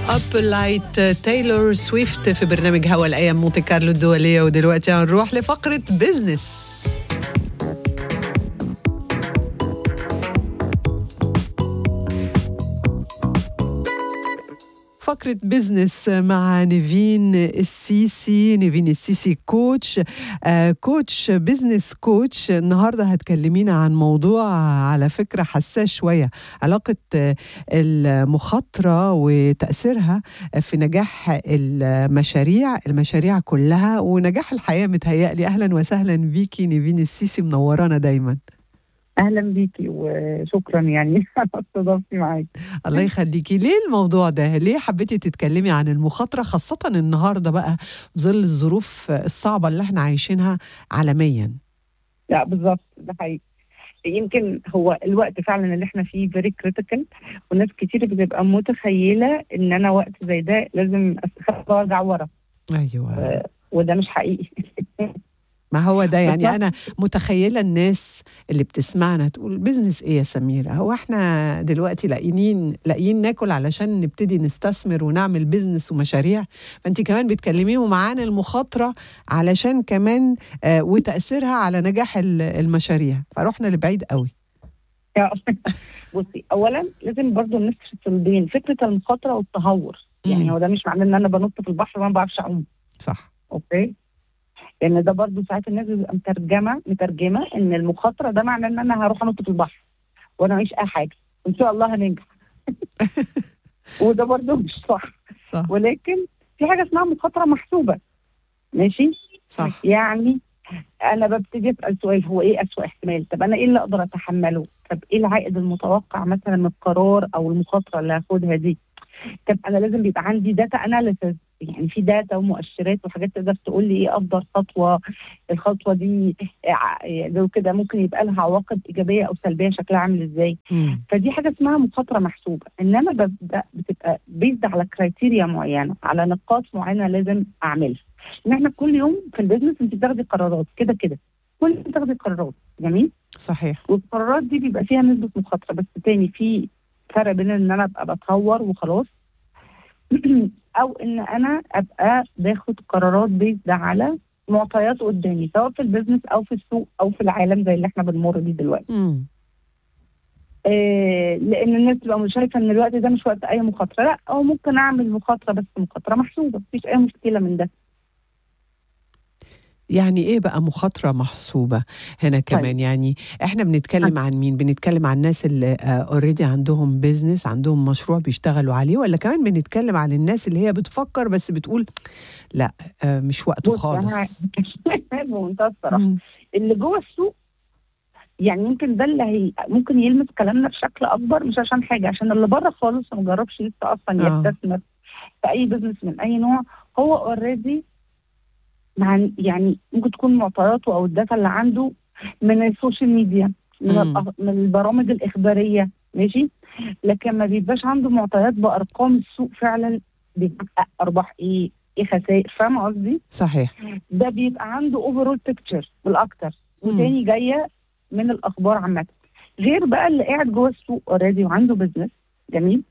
اب لايت تايلور سويفت في برنامج هوا الايام مونتي كارلو الدوليه ودلوقتي هنروح لفقره بزنس فقرة بزنس مع نيفين السيسي نيفين السيسي كوتش آه كوتش بزنس كوتش النهاردة هتكلمينا عن موضوع على فكرة حساس شوية علاقة آه المخاطرة وتأثيرها في نجاح المشاريع المشاريع كلها ونجاح الحياة متهيألي أهلا وسهلا بيكي نيفين السيسي منورانا دايما اهلا بيكي وشكرا يعني على استضافتي معاكي الله يخليكي ليه الموضوع ده ليه حبيتي تتكلمي عن المخاطره خاصه النهارده بقى في ظل الظروف الصعبه اللي احنا عايشينها عالميا لا بالظبط ده حقيقي يمكن هو الوقت فعلا اللي احنا فيه فيري كريتيكال وناس كتير بتبقى متخيله ان انا وقت زي ده لازم استخبى وارجع ورا ايوه وده مش حقيقي ما هو ده يعني بالظبط. انا متخيله الناس اللي بتسمعنا تقول بزنس ايه يا سميره هو احنا دلوقتي لاقيين لاقيين ناكل علشان نبتدي نستثمر ونعمل بزنس ومشاريع فانت كمان بتكلميهم عن المخاطره علشان كمان آه وتاثيرها على نجاح ال- المشاريع فروحنا لبعيد قوي بصي اولا لازم برضو نفصل بين فكره المخاطره والتهور يعني مم. هو ده مش معناه ان انا بنط في البحر وانا ما بعرفش اعوم صح اوكي لان ده برضو ساعات الناس بتبقى مترجمه مترجمه ان المخاطره ده معناه ان انا هروح انط في البحر وانا ماليش اي حاجه ان شاء الله هننجح وده برضو مش صح صح ولكن في حاجه اسمها مخاطره محسوبه ماشي صح يعني انا ببتدي اسال سؤال هو ايه اسوء احتمال طب انا ايه اللي اقدر اتحمله طب ايه العائد المتوقع مثلا من القرار او المخاطره اللي هاخدها دي طب انا لازم بيبقى عندي داتا اناليسز يعني في داتا ومؤشرات وحاجات تقدر تقول لي ايه افضل خطوه الخطوه دي ع- لو كده ممكن يبقى لها عواقب ايجابيه او سلبيه شكلها عامل ازاي مم. فدي حاجه اسمها مخاطره محسوبه انما ببدا بتبقى بيزد على كرايتيريا معينه على نقاط معينه لازم اعملها ان احنا كل يوم في البيزنس انت بتاخدي قرارات كده كده كل يوم بتاخدي قرارات جميل صحيح والقرارات دي بيبقى فيها نسبه مخاطره بس تاني في فرق بين ان انا ابقى بتهور وخلاص او ان انا ابقى باخد قرارات بيزد على معطيات قدامي سواء في البيزنس او في السوق او في العالم زي اللي احنا بنمر بيه دلوقتي مم. آه، لان الناس تبقى مش شايفه ان الوقت ده مش وقت اي مخاطره لا او ممكن اعمل مخاطره بس مخاطره محسوبه مفيش اي مشكله من ده يعني ايه بقى مخاطره محسوبه هنا كمان يعني احنا بنتكلم عن مين بنتكلم عن الناس اللي اوريدي عندهم بيزنس عندهم مشروع بيشتغلوا عليه ولا كمان بنتكلم عن الناس اللي هي بتفكر بس بتقول لا آه، مش وقته بص، خالص أنا بمنتهى الصراحه مم. اللي جوه السوق يعني يمكن ده اللي هي ممكن يلمس كلامنا بشكل اكبر مش عشان حاجه عشان اللي بره خالص ما جربش لسه اصلا آه. يستثمر في اي بزنس من اي نوع هو اوريدي مع يعني ممكن تكون معطياته او الداتا اللي عنده من السوشيال ميديا من, مم. الأخ- من البرامج الاخباريه ماشي لكن ما بيبقاش عنده معطيات بارقام السوق فعلا بيحقق ارباح ايه ايه خسائر فاهمه قصدي؟ صحيح ده بيبقى عنده اوفرول بيكتشر بالاكتر مم. وتاني جايه من الاخبار عامه غير بقى اللي قاعد جوه السوق اوريدي وعنده بزنس جميل